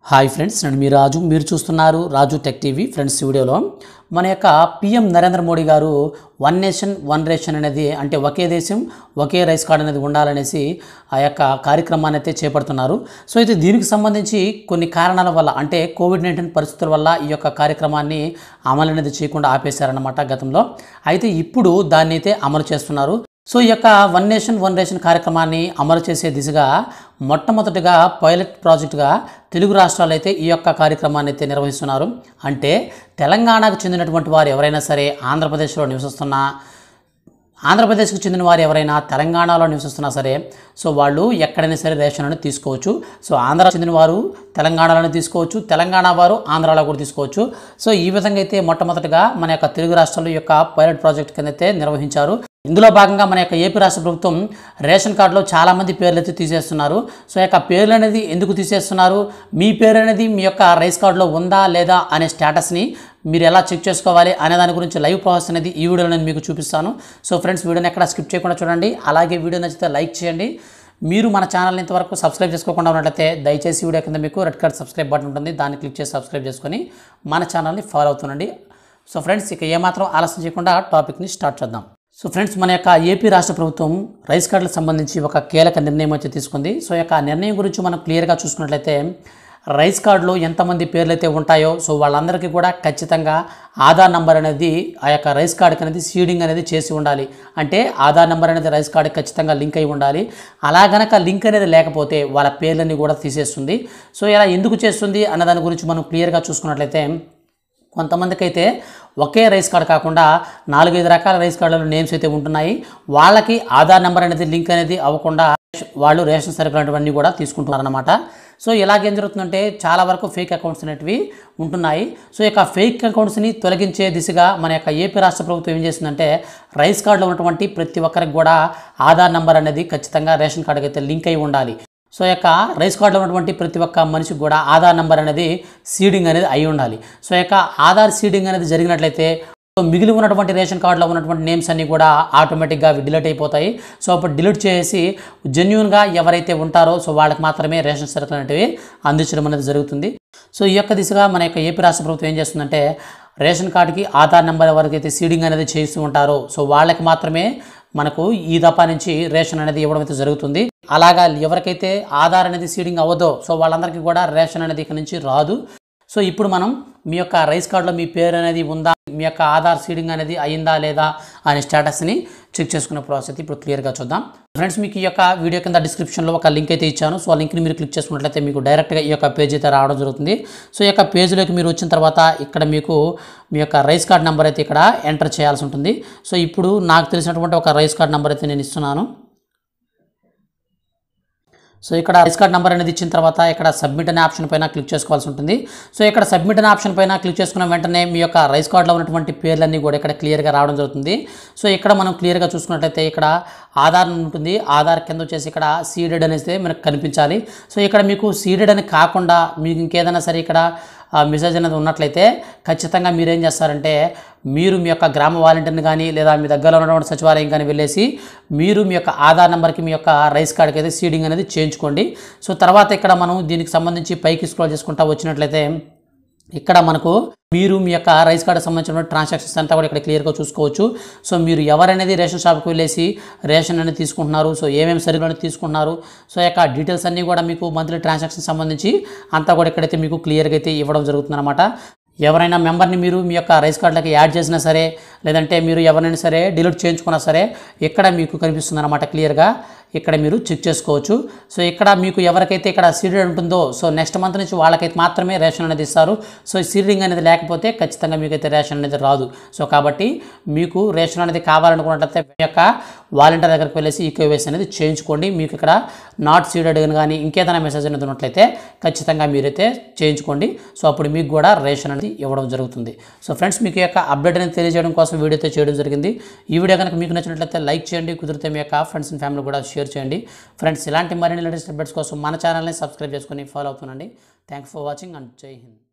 hi friends నేను మీ రాజు మీరు చూస్తున్నారు రాజు టెక్ టీవీ ఫ్రెండ్స్ ఈ వీడియోలో మన యొక్క పిఎం నరేంద్ర మోడీ గారు వన్ నేషన్ వన్ రేషన్ అనేది అంటే ఒకే దేశం ఒకే రైస్ కార్డ్ అనేది ఉండాలనేసి ఆ యొక్క కార్యక్రమాన్ని అయితే చేపడుతున్నారు సో అయితే దీనికి సంబంధించి కొన్ని కారణాల వల్ల అంటే కోవిడ్ నైన్టీన్ పరిస్థితుల వల్ల ఈ యొక్క కార్యక్రమాన్ని అమలు అనేది చేయకుండా ఆపేశారన్నమాట గతంలో అయితే ఇప్పుడు దాన్ని అయితే అమలు చేస్తున్నారు సో ఈ యొక్క వన్ నేషన్ వన్ రేషన్ కార్యక్రమాన్ని అమలు చేసే దిశగా మొట్టమొదటిగా పైలట్ ప్రాజెక్టుగా తెలుగు రాష్ట్రాలు అయితే ఈ యొక్క కార్యక్రమాన్ని అయితే నిర్వహిస్తున్నారు అంటే తెలంగాణకు చెందినటువంటి వారు ఎవరైనా సరే ఆంధ్రప్రదేశ్లో నివసిస్తున్నా ఆంధ్రప్రదేశ్కు చెందిన వారు ఎవరైనా తెలంగాణలో నివసిస్తున్నా సరే సో వాళ్ళు ఎక్కడైనా సరే రేషన్ అనేది తీసుకోవచ్చు సో ఆంధ్ర చెందిన వారు తెలంగాణలోనే తీసుకోవచ్చు తెలంగాణ వారు ఆంధ్రాలో కూడా తీసుకోవచ్చు సో ఈ విధంగా అయితే మొట్టమొదటిగా మన యొక్క తెలుగు రాష్ట్రాల యొక్క పైలట్ ప్రాజెక్ట్ కింద అయితే నిర్వహించారు ఇందులో భాగంగా మన యొక్క ఏపీ రాష్ట్ర ప్రభుత్వం రేషన్ కార్డులో చాలామంది పేర్లు అయితే తీసేస్తున్నారు సో ఈ యొక్క పేర్లు అనేది ఎందుకు తీసేస్తున్నారు మీ పేరు అనేది మీ యొక్క రైస్ కార్డులో ఉందా లేదా అనే స్టేటస్ని మీరు ఎలా చెక్ చేసుకోవాలి అనే దాని గురించి లైవ్ ప్రాసెస్ అనేది ఈ వీడియోలో నేను మీకు చూపిస్తాను సో ఫ్రెండ్స్ వీడియోని ఎక్కడ స్కిప్ చేయకుండా చూడండి అలాగే వీడియో నచ్చితే లైక్ చేయండి మీరు మన ఛానల్ని ఇంతవరకు సబ్స్క్రైబ్ చేసుకోకుండా ఉన్నట్లయితే దయచేసి వీడియో కింద మీకు రెడ్ కలర్ సబ్స్క్రైబ్ బటన్ ఉంటుంది దాన్ని క్లిక్ చేసి సబ్స్క్రైబ్ చేసుకొని మన ఛానల్ని ఫాలో అవుతుండండి సో ఫ్రెండ్స్ ఇక ఏమాత్రం ఆలస్యం చేయకుండా టాపిక్ని స్టార్ట్ చేద్దాం సో ఫ్రెండ్స్ మన యొక్క ఏపీ రాష్ట్ర ప్రభుత్వం రైస్ కార్డులకు సంబంధించి ఒక కీలక నిర్ణయం అయితే తీసుకుంది సో ఈ యొక్క నిర్ణయం గురించి మనం క్లియర్గా చూసుకున్నట్లయితే రైస్ కార్డులో ఎంతమంది పేర్లు అయితే ఉంటాయో సో వాళ్ళందరికీ కూడా ఖచ్చితంగా ఆధార్ నెంబర్ అనేది ఆ యొక్క రైస్ కార్డుకి అనేది సీడింగ్ అనేది చేసి ఉండాలి అంటే ఆధార్ నెంబర్ అనేది రైస్ కార్డుకి ఖచ్చితంగా లింక్ అయి ఉండాలి అలా గనక లింక్ అనేది లేకపోతే వాళ్ళ పేర్లన్నీ కూడా తీసేస్తుంది సో ఇలా ఎందుకు చేస్తుంది అన్న దాని గురించి మనం క్లియర్గా చూసుకున్నట్లయితే కొంతమందికి అయితే ఒకే రైస్ కార్డ్ కాకుండా నాలుగైదు రకాల రైస్ కార్డుల నేమ్స్ అయితే ఉంటున్నాయి వాళ్ళకి ఆధార్ నెంబర్ అనేది లింక్ అనేది అవ్వకుండా వాళ్ళు రేషన్ సరుకులు అనేటివన్నీ కూడా తీసుకుంటున్నారన్నమాట సో ఇలాగేం జరుగుతుందంటే చాలా వరకు ఫేక్ అకౌంట్స్ అనేటివి ఉంటున్నాయి సో ఈ యొక్క ఫేక్ అకౌంట్స్ని తొలగించే దిశగా మన యొక్క ఏపీ రాష్ట్ర ప్రభుత్వం ఏం చేస్తుందంటే రైస్ కార్డులో ఉన్నటువంటి ప్రతి ఒక్కరికి కూడా ఆధార్ నెంబర్ అనేది ఖచ్చితంగా రేషన్ కార్డుకి అయితే లింక్ అయి ఉండాలి సో ఈ యొక్క రైస్ కార్డులో ఉన్నటువంటి ప్రతి ఒక్క మనిషికి కూడా ఆధార్ నెంబర్ అనేది సీడింగ్ అనేది అయి ఉండాలి సో ఈ యొక్క ఆధార్ సీడింగ్ అనేది జరిగినట్లయితే సో మిగిలి ఉన్నటువంటి రేషన్ కార్డులో ఉన్నటువంటి నేమ్స్ అన్నీ కూడా ఆటోమేటిక్గా డిలీట్ అయిపోతాయి సో అప్పుడు డిలీట్ చేసి జెన్యున్గా ఎవరైతే ఉంటారో సో వాళ్ళకి మాత్రమే రేషన్ సరుకులు అనేటివి అందించడం అనేది జరుగుతుంది సో ఈ యొక్క దిశగా మన యొక్క ఏపీ రాష్ట్ర ప్రభుత్వం ఏం చేస్తుందంటే రేషన్ కార్డుకి ఆధార్ నెంబర్ ఎవరికైతే సీడింగ్ అనేది చేస్తూ ఉంటారో సో వాళ్ళకి మాత్రమే మనకు ఈ దఫా నుంచి రేషన్ అనేది ఇవ్వడం అయితే జరుగుతుంది అలాగా ఎవరికైతే ఆధార్ అనేది సీడింగ్ అవ్వదో సో వాళ్ళందరికీ కూడా రేషన్ అనేది ఇక్కడ నుంచి రాదు సో ఇప్పుడు మనం మీ యొక్క రైస్ కార్డులో మీ పేరు అనేది ఉందా మీ యొక్క ఆధార్ సీడింగ్ అనేది అయిందా లేదా అనే స్టేటస్ని చెక్ చేసుకునే ప్రాసెస్ అయితే ఇప్పుడు క్లియర్గా చూద్దాం ఫ్రెండ్స్ మీకు ఈ యొక్క వీడియో కింద డిస్క్రిప్షన్లో ఒక లింక్ అయితే ఇచ్చాను సో ఆ లింక్ని మీరు క్లిక్ చేసుకున్నట్లయితే మీకు డైరెక్ట్గా ఈ యొక్క పేజ్ అయితే రావడం జరుగుతుంది సో ఈ యొక్క పేజ్లోకి మీరు వచ్చిన తర్వాత ఇక్కడ మీకు మీ యొక్క రైస్ కార్డ్ నెంబర్ అయితే ఇక్కడ ఎంటర్ చేయాల్సి ఉంటుంది సో ఇప్పుడు నాకు తెలిసినటువంటి ఒక రైస్ కార్డ్ నెంబర్ అయితే నేను ఇస్తున్నాను సో ఇక్కడ రైస్ కార్డ్ నెంబర్ అనేది ఇచ్చిన తర్వాత ఇక్కడ సబ్మిట్ అనే ఆప్షన్ పైన క్లిక్ చేసుకోవాల్సి ఉంటుంది సో ఇక్కడ సబ్మిట్ అనే ఆప్షన్ పైన క్లిక్ చేసుకున్న వెంటనే మీ యొక్క రైస్ కార్డులో ఉన్నటువంటి పేర్లన్నీ కూడా ఇక్కడ క్లియర్గా రావడం జరుగుతుంది సో ఇక్కడ మనం క్లియర్గా చూసుకున్నట్లయితే ఇక్కడ ఆధార్ ఉంటుంది ఆధార్ కింద వచ్చేసి ఇక్కడ సీడెడ్ అనేది మనకు కనిపించాలి సో ఇక్కడ మీకు సీడెడ్ అని కాకుండా మీకు ఇంకేదైనా సరే ఇక్కడ మెసేజ్ అనేది ఉన్నట్లయితే ఖచ్చితంగా మీరు ఏం చేస్తారంటే మీరు మీ యొక్క గ్రామ వాలంటీర్ని కానీ లేదా మీ దగ్గరలో ఉన్నటువంటి సచివాలయం కానీ వెళ్ళేసి మీరు మీ యొక్క ఆధార్ నెంబర్కి మీ యొక్క రైస్ కార్డ్కి అయితే సీడింగ్ అనేది చేయించుకోండి సో తర్వాత ఇక్కడ మనం దీనికి సంబంధించి పైకి స్క్రోల్ చేసుకుంటా వచ్చినట్లయితే ఇక్కడ మనకు మీరు మీ యొక్క రైస్ కార్డు సంబంధించిన ట్రాన్సాక్షన్స్ అంతా కూడా ఇక్కడ క్లియర్గా చూసుకోవచ్చు సో మీరు ఎవరనేది రేషన్ షాప్కి వెళ్ళేసి రేషన్ అనేది తీసుకుంటున్నారు సో ఏమేమి సరుకులు అనేది తీసుకుంటున్నారు సో యొక్క డీటెయిల్స్ అన్నీ కూడా మీకు మంత్లీ ట్రాన్సాక్షన్ సంబంధించి అంతా కూడా ఇక్కడైతే మీకు క్లియర్గా అయితే ఇవ్వడం జరుగుతుందన్నమాట ఎవరైనా మెంబర్ని మీరు మీ యొక్క రైస్ కార్డులకి యాడ్ చేసినా సరే లేదంటే మీరు ఎవరైనా సరే డిలీట్ చేయించుకున్నా సరే ఇక్కడ మీకు కనిపిస్తుంది అనమాట క్లియర్గా ఇక్కడ మీరు చెక్ చేసుకోవచ్చు సో ఇక్కడ మీకు ఎవరికైతే ఇక్కడ సీడెడ్ ఉంటుందో సో నెక్స్ట్ మంత్ నుంచి వాళ్ళకైతే మాత్రమే రేషన్ అనేది ఇస్తారు సో సీడింగ్ అనేది లేకపోతే ఖచ్చితంగా మీకైతే రేషన్ అనేది రాదు సో కాబట్టి మీకు రేషన్ అనేది కావాలనుకున్నట్లయితే మీ యొక్క వాలంటీర్ దగ్గరికి వెళ్ళేసి ఈకేవైసీ అనేది చేయించుకోండి మీకు ఇక్కడ నాట్ సీడెడ్ కానీ ఇంకేదైనా మెసేజ్ అనేది ఉన్నట్లయితే ఖచ్చితంగా మీరైతే చేయించుకోండి సో అప్పుడు మీకు కూడా రేషన్ అనేది ఇవ్వడం జరుగుతుంది సో ఫ్రెండ్స్ మీకు ఈ యొక్క అప్డేట్ అనేది తెలియజేయడం కోసం వీడియో అయితే చేయడం జరిగింది ఈ వీడియో కనుక మీకు నచ్చినట్లయితే లైక్ చేయండి కుదిరితే మీ యొక్క ఫ్రెండ్స్ అండ్ ఫ్యామిలీ కూడా షేర్ చేయండి ఫ్రెండ్స్ ఇలాంటి మరిన్ని లేటెస్ట్ అప్డేట్స్ కోసం మన ఛానల్ని సబ్స్క్రైబ్ చేసుకొని ఫాలో అవుతుండండి thanks for watching and Jai Hind